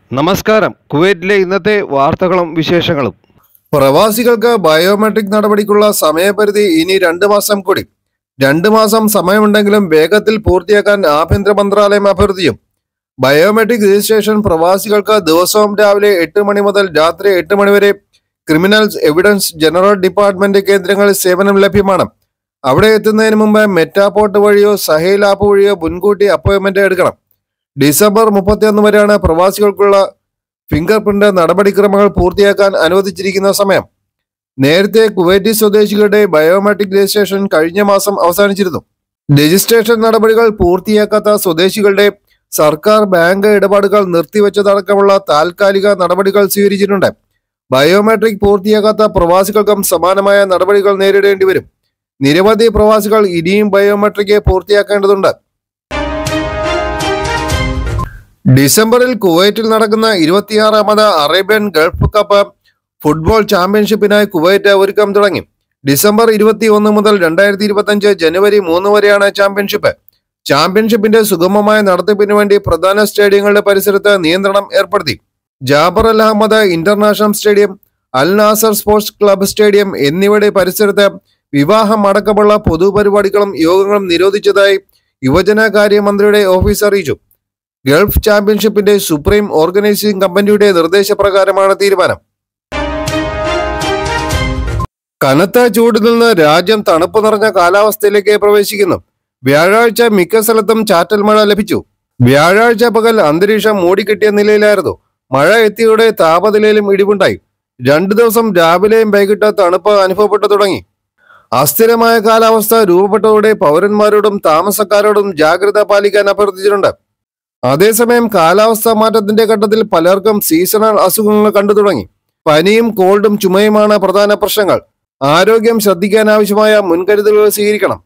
നമസ്കാരം കുവൈറ്റിലെ ഇന്നത്തെ വാർത്തകളും വിശേഷങ്ങളും പ്രവാസികൾക്ക് ബയോമെട്രിക് നടപടിക്കുള്ള സമയപരിധി ഇനി രണ്ട് മാസം കൂടി രണ്ട് മാസം സമയമുണ്ടെങ്കിലും വേഗത്തിൽ പൂർത്തിയാക്കാൻ ആഭ്യന്തര മന്ത്രാലയം അഭ്യർത്ഥിക്കും ബയോമെട്രിക് രജിസ്ട്രേഷൻ പ്രവാസികൾക്ക് ദിവസവും രാവിലെ എട്ട് മണി മുതൽ രാത്രി എട്ട് മണി വരെ ക്രിമിനൽസ് എവിഡൻസ് ജനറൽ ഡിപ്പാർട്ട്മെന്റ് കേന്ദ്രങ്ങളിൽ സേവനം ലഭ്യമാണ് അവിടെ എത്തുന്നതിന് മുമ്പ് മെറ്റാപോർട്ട് വഴിയോ സഹേൽ ആപ്പ് വഴിയോ മുൻകൂട്ടി അപ്പോയിന്റ്മെന്റ് എടുക്കണം ഡിസംബർ മുപ്പത്തിയൊന്ന് വരെയാണ് പ്രവാസികൾക്കുള്ള ഫിംഗർ പ്രിന്റ് നടപടിക്രമങ്ങൾ പൂർത്തിയാക്കാൻ അനുവദിച്ചിരിക്കുന്ന സമയം നേരത്തെ കുവൈറ്റി സ്വദേശികളുടെ ബയോമെട്രിക് രജിസ്ട്രേഷൻ കഴിഞ്ഞ മാസം അവസാനിച്ചിരുന്നു രജിസ്ട്രേഷൻ നടപടികൾ പൂർത്തിയാക്കാത്ത സ്വദേശികളുടെ സർക്കാർ ബാങ്ക് ഇടപാടുകൾ നിർത്തിവെച്ചതടക്കമുള്ള താൽക്കാലിക നടപടികൾ സ്വീകരിച്ചിട്ടുണ്ട് ബയോമെട്രിക് പൂർത്തിയാക്കാത്ത പ്രവാസികൾക്കും സമാനമായ നടപടികൾ നേരിടേണ്ടി വരും നിരവധി പ്രവാസികൾ ഇനിയും ബയോമെട്രിക് പൂർത്തിയാക്കേണ്ടതുണ്ട് ഡിസംബറിൽ കുവൈറ്റിൽ നടക്കുന്ന ഇരുപത്തിയാറാമത് അറേബ്യൻ ഗൾഫ് കപ്പ് ഫുട്ബോൾ ചാമ്പ്യൻഷിപ്പിനായി കുവൈറ്റ് ഒരുക്കം തുടങ്ങി ഡിസംബർ ഇരുപത്തി ഒന്ന് മുതൽ രണ്ടായിരത്തി ഇരുപത്തി അഞ്ച് ജനുവരി മൂന്ന് വരെയാണ് ചാമ്പ്യൻഷിപ്പ് ചാമ്പ്യൻഷിപ്പിന്റെ സുഗമമായ നടത്തിപ്പിന് വേണ്ടി പ്രധാന സ്റ്റേഡിയങ്ങളുടെ പരിസരത്ത് നിയന്ത്രണം ഏർപ്പെടുത്തി Jaber Al Ahmad international stadium Al Nasr sports club stadium എന്നിവയുടെ പരിസരത്ത് വിവാഹം അടക്കമുള്ള പൊതുപരിപാടികളും യോഗങ്ങളും നിരോധിച്ചതായി യുവജനകാര്യ മന്ത്രിയുടെ ഓഫീസ് അറിയിച്ചു ഗൾഫ് ചാമ്പ്യൻഷിപ്പിന്റെ സുപ്രീം ഓർഗനൈസിംഗ് കമ്മിറ്റിയുടെ നിർദ്ദേശപ്രകാരമാണ് തീരുമാനം കനത്ത ചൂടിൽ നിന്ന് രാജ്യം തണുപ്പ് നിറഞ്ഞ കാലാവസ്ഥയിലേക്ക് പ്രവേശിക്കുന്നു വ്യാഴാഴ്ച മിക്ക സ്ഥലത്തും ചാറ്റൽ മഴ ലഭിച്ചു വ്യാഴാഴ്ച പകൽ അന്തരീക്ഷം മൂടിക്കെട്ടിയ നിലയിലായിരുന്നു മഴ എത്തിയോടെ താപനിലയിലും ഇടിവുണ്ടായി രണ്ടു ദിവസം രാവിലെയും വൈകിട്ട് തണുപ്പ് അനുഭവപ്പെട്ടു തുടങ്ങി അസ്ഥിരമായ കാലാവസ്ഥ രൂപപ്പെട്ടതോടെ പൗരന്മാരോടും താമസക്കാരോടും ജാഗ്രത പാലിക്കാൻ അഭ്യർത്ഥിച്ചിട്ടുണ്ട് അതേസമയം കാലാവസ്ഥാ മാറ്റത്തിന്റെ ഘട്ടത്തിൽ പലർക്കും സീസണൽ അസുഖങ്ങൾ കണ്ടു തുടങ്ങി പനിയും കോൾഡും ചുമയുമാണ് പ്രധാന പ്രശ്നങ്ങൾ ആരോഗ്യം ശ്രദ്ധിക്കാൻ ആവശ്യമായ മുൻകരുതലുകൾ സ്വീകരിക്കണം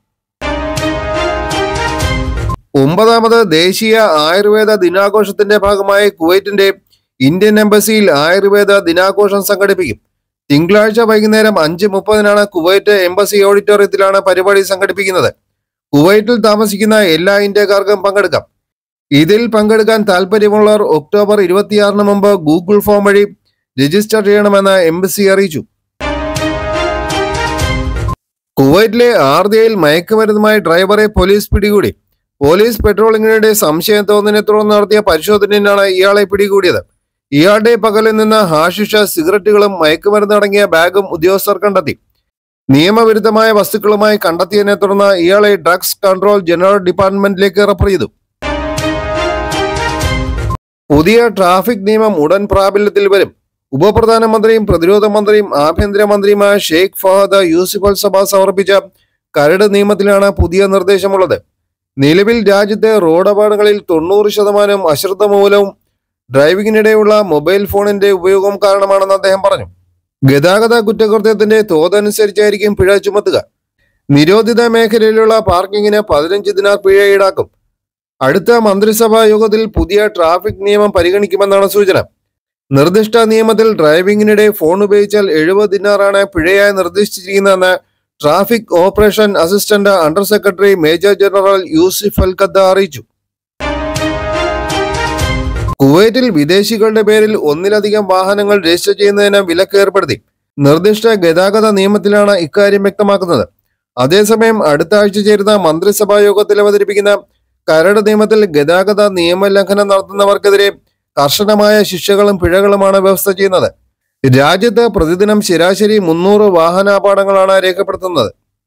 ഒമ്പതാമത് ദേശീയ ആയുർവേദ ദിനാഘോഷത്തിന്റെ ഭാഗമായി കുവൈറ്റിന്റെ ഇന്ത്യൻ എംബസിയിൽ ആയുർവേദ ദിനാഘോഷം സംഘടിപ്പിക്കും തിങ്കളാഴ്ച വൈകുന്നേരം അഞ്ച് മുപ്പതിനാണ് കുവൈറ്റ് എംബസി ഓഡിറ്റോറിയത്തിലാണ് പരിപാടി സംഘടിപ്പിക്കുന്നത് കുവൈറ്റിൽ താമസിക്കുന്ന എല്ലാ ഇന്ത്യക്കാർക്കും പങ്കെടുക്കാം ഇതിൽ പങ്കെടുക്കാൻ താൽപ്പര്യമുള്ളവർ ഒക്ടോബർ ഇരുപത്തിയാറിന് മുമ്പ് ഗൂഗിൾ ഫോം വഴി രജിസ്റ്റർ ചെയ്യണമെന്ന് എംബസി അറിയിച്ചു കുവൈറ്റിലെ ആർദിയയിൽ മയക്കുമരുന്നുമായി ഡ്രൈവറെ പോലീസ് പിടികൂടി പോലീസ് പെട്രോളിങ്ങിനിടെ സംശയം തോന്നിനെ തുടർന്ന് നടത്തിയ പരിശോധനയിലാണ് ഇയാളെ പിടികൂടിയത് ഇയാളുടെ പകലിൽ നിന്ന് ഹാഷിഷ സിഗരറ്റുകളും മയക്കുമരുന്ന് അടങ്ങിയ ബാഗും ഉദ്യോഗസ്ഥർ കണ്ടെത്തി നിയമവിരുദ്ധമായ വസ്തുക്കളുമായി കണ്ടെത്തിയതിനെ തുടർന്ന് ഇയാളെ ഡ്രഗ്സ് കൺട്രോൾ ജനറൽ ഡിപ്പാർട്ട്മെന്റിലേക്ക് റെഫർ ചെയ്തു പുതിയ ട്രാഫിക് നിയമം ഉടൻ പ്രാബല്യത്തിൽ വരും ഉപപ്രധാനമന്ത്രിയും പ്രതിരോധ മന്ത്രിയും ആഭ്യന്തരമന്ത്രിയുമായ ഷെയ്ഖ് ഫഹദ് യൂസിഫ് അൽ സഭ സമർപ്പിച്ച കരട് നിയമത്തിലാണ് പുതിയ നിർദ്ദേശമുള്ളത് നിലവിൽ രാജ്യത്തെ റോഡ് അപകടങ്ങളിൽ തൊണ്ണൂറ് ശതമാനം അശ്രദ്ധ മൂലവും ഡ്രൈവിംഗിനിടെയുള്ള മൊബൈൽ ഫോണിന്റെ ഉപയോഗം കാരണമാണെന്ന് അദ്ദേഹം പറഞ്ഞു ഗതാഗത കുറ്റകൃത്യത്തിന്റെ തോതനുസരിച്ചായിരിക്കും പിഴ ചുമത്തുക നിരോധിത മേഖലയിലുള്ള പാർക്കിങ്ങിന് പതിനഞ്ച് ദിനാർ പിഴ ഈടാക്കും അടുത്ത മന്ത്രിസഭാ യോഗത്തിൽ പുതിയ ട്രാഫിക് നിയമം പരിഗണിക്കുമെന്നാണ് സൂചന നിർദ്ദിഷ്ട നിയമത്തിൽ ഡ്രൈവിംഗിനിടെ ഫോൺ ഉപയോഗിച്ചാൽ എഴുപത് ദിനാറാണ് പിഴയായി നിർദ്ദേശിച്ചിരിക്കുന്നതെന്ന് traffic operation assistant under secretary major general Yousef Al Qadda അറിയിച്ചു കുവൈറ്റിൽ വിദേശികളുടെ പേരിൽ ഒന്നിലധികം വാഹനങ്ങൾ രജിസ്റ്റർ ചെയ്യുന്നതിന് വിലക്ക് ഏർപ്പെടുത്തി നിർദ്ദിഷ്ട ഗതാഗത നിയമത്തിലാണ് ഇക്കാര്യം വ്യക്തമാക്കുന്നത് അതേസമയം അടുത്ത ആഴ്ച ചേരുന്ന മന്ത്രിസഭാ യോഗത്തിൽ അവതരിപ്പിക്കുന്ന കരട് നിയമത്തിൽ ഗതാഗത നിയമലംഘനം നടത്തുന്നവർക്കെതിരെ കർശനമായ ശിക്ഷകളും പിഴകളുമാണ് വ്യവസ്ഥ ചെയ്യുന്നത് രാജ്യത്ത് പ്രതിദിനം ശരാശരി മുന്നൂറ് വാഹനാപകടങ്ങളാണ് രേഖപ്പെടുത്തുന്നത്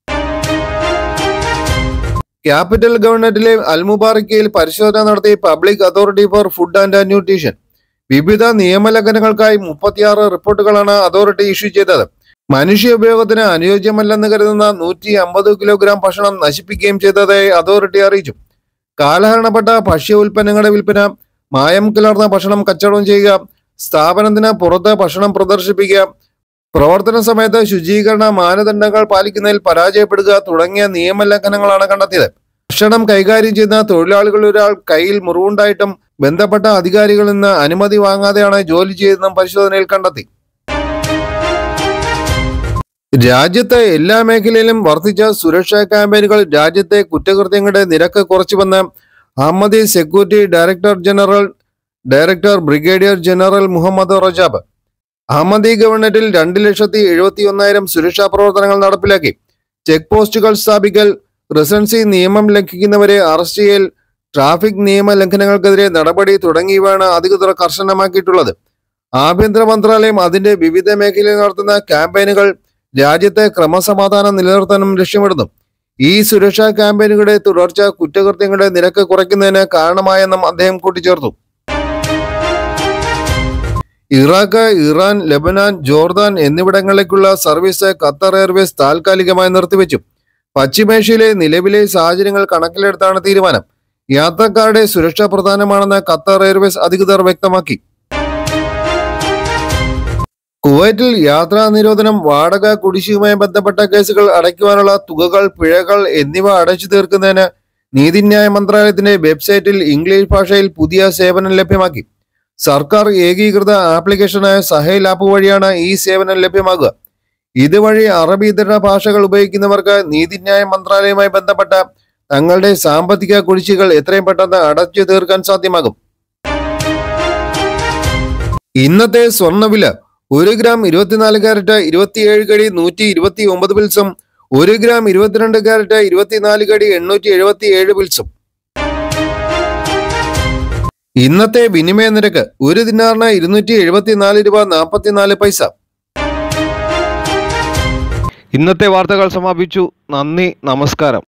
ക്യാപിറ്റൽ ഗവൺമെന്റിലെ അൽമുബാറക്കയിൽ പരിശോധന നടത്തി public authority for food and nutrition വിവിധ നിയമലംഘനങ്ങൾക്കായി മുപ്പത്തിയാറ് റിപ്പോർട്ടുകളാണ് അതോറിറ്റി ഇഷ്യൂ ചെയ്തത് മനുഷ്യ ഉപയോഗത്തിന് അനുയോജ്യമല്ലെന്ന് കരുതുന്ന നൂറ്റി അമ്പത് കിലോഗ്രാം ഭക്ഷണം നശിപ്പിക്കുകയും ചെയ്തതായി അതോറിറ്റി അറിയിച്ചു കാലഹരണപ്പെട്ട ഭക്ഷ്യ ഉൽപ്പന്നങ്ങളുടെ വിൽപ്പന മായം കലർന്ന ഭക്ഷണം കച്ചവടം ചെയ്യുക സ്ഥാപനത്തിന് പുറത്ത് ഭക്ഷണം പ്രദർശിപ്പിക്കുക പ്രവർത്തന സമയത്ത് ശുചീകരണ മാനദണ്ഡങ്ങൾ പാലിക്കുന്നതിൽ പരാജയപ്പെടുക തുടങ്ങിയ നിയമലംഘനങ്ങളാണ് കണ്ടെത്തിയത് ഭക്ഷണം കൈകാര്യം ചെയ്യുന്ന തൊഴിലാളികളിൽ ഒരാൾ കയ്യിൽ മുറിവുണ്ടായിട്ടും ബന്ധപ്പെട്ട അധികാരികളിൽ നിന്ന് അനുമതി വാങ്ങാതെയാണ് ജോലി ചെയ്തതെന്നും പരിശോധനയിൽ കണ്ടെത്തി രാജ്യത്തെ എല്ലാ മേഖലയിലും വർദ്ധിച്ച സുരക്ഷാ ക്യാമ്പയിനുകൾ രാജ്യത്തെ കുറ്റകൃത്യങ്ങളുടെ നിരക്ക് കുറച്ചുവെന്ന് Ahmadi security director general director brigadier general Mohammed Rajab Ahmadi ഗവൺമെന്റിൽ രണ്ട് ലക്ഷത്തി എഴുപത്തി ഒന്നായിരം സുരക്ഷാ പ്രവർത്തനങ്ങൾ നടപ്പിലാക്കി ചെക്ക് പോസ്റ്റുകൾ സ്ഥാപിക്കൽ റെസിഡൻസി നിയമം ലംഘിക്കുന്നവരെ അറസ്റ്റ് ചെയ്യൽ ട്രാഫിക് നിയമ ലംഘനങ്ങൾക്കെതിരെ നടപടി തുടങ്ങിയവയാണ് അധികൃതർ കർശനമാക്കിയിട്ടുള്ളത് ആഭ്യന്തര മന്ത്രാലയം അതിന്റെ വിവിധ മേഖലയിൽ നടത്തുന്ന ക്യാമ്പയിനുകൾ രാജ്യത്തെ ക്രമസമാധാനം നിലനിർത്താനും ലക്ഷ്യമിടുന്നു ഈ സുരക്ഷാ ക്യാമ്പയിനുകളുടെ തുടർച്ച കുറ്റകൃത്യങ്ങളുടെ നിരക്ക് കുറയ്ക്കുന്നതിന് കാരണമായെന്നും അദ്ദേഹം കൂട്ടിച്ചേർത്തു ഇറാഖ് ഇറാൻ ലബനാൻ ജോർദാൻ എന്നിവിടങ്ങളിലേക്കുള്ള സർവീസ് ഖത്തർ എയർവേസ് താൽക്കാലികമായി നിർത്തിവെച്ചു പശ്ചിമേഷ്യയിലെ നിലവിലെ സാഹചര്യങ്ങൾ കണക്കിലെടുത്താണ് തീരുമാനം യാത്രക്കാരുടെ സുരക്ഷ പ്രധാനമാണെന്ന് ഖത്തർ എയർവേസ് അധികൃതർ വ്യക്തമാക്കി കുവൈറ്റിൽ യാത്രാ നിരോധനം വാടക കുടിശ്ശികയുമായി ബന്ധപ്പെട്ട കേസുകൾ അടയ്ക്കുവാനുള്ള തുകകൾ പിഴകൾ എന്നിവ അടച്ചു തീർക്കുന്നതിന് നീതിന്യായ മന്ത്രാലയത്തിന്റെ വെബ്സൈറ്റിൽ ഇംഗ്ലീഷ് ഭാഷയിൽ പുതിയ സേവനം ലഭ്യമാക്കി സർക്കാർ ഏകീകൃത ആപ്ലിക്കേഷനായ സഹേൽ ആപ്പ് വഴിയാണ് ഈ സേവനം ലഭ്യമാകുക ഇതുവഴി അറബി ഇതര ഭാഷകൾ ഉപയോഗിക്കുന്നവർക്ക് നീതിന്യായ മന്ത്രാലയവുമായി ബന്ധപ്പെട്ട തങ്ങളുടെ സാമ്പത്തിക കുടിശ്ശികൾ എത്രയും പെട്ടെന്ന് അടച്ചു തീർക്കാൻ സാധ്യമാകും ഇന്നത്തെ സ്വർണ്ണവില ഒരു ഗ്രാം ഇരുപത്തിനാല് ക്യാരറ്റ് ഇരുപത്തിയേഴ് കടി നൂറ്റി ഇരുപത്തി ഒമ്പത് പിൽസും ഒരു ഗ്രാം ഇരുപത്തിരണ്ട് ക്യാരറ്റ് ഇരുപത്തിനാല് കടി എണ്ണൂറ്റി എഴുപത്തി ഏഴ് പിൽസും ഇന്നത്തെ വിനിമയ നിരക്ക് ഒരു ദിനാറിന് ഇരുന്നൂറ്റി എഴുപത്തിനാല് രൂപ നാൽപ്പത്തിനാല് പൈസ ഇന്നത്തെ വാർത്തകൾ സമാപിച്ചു നന്ദി നമസ്കാരം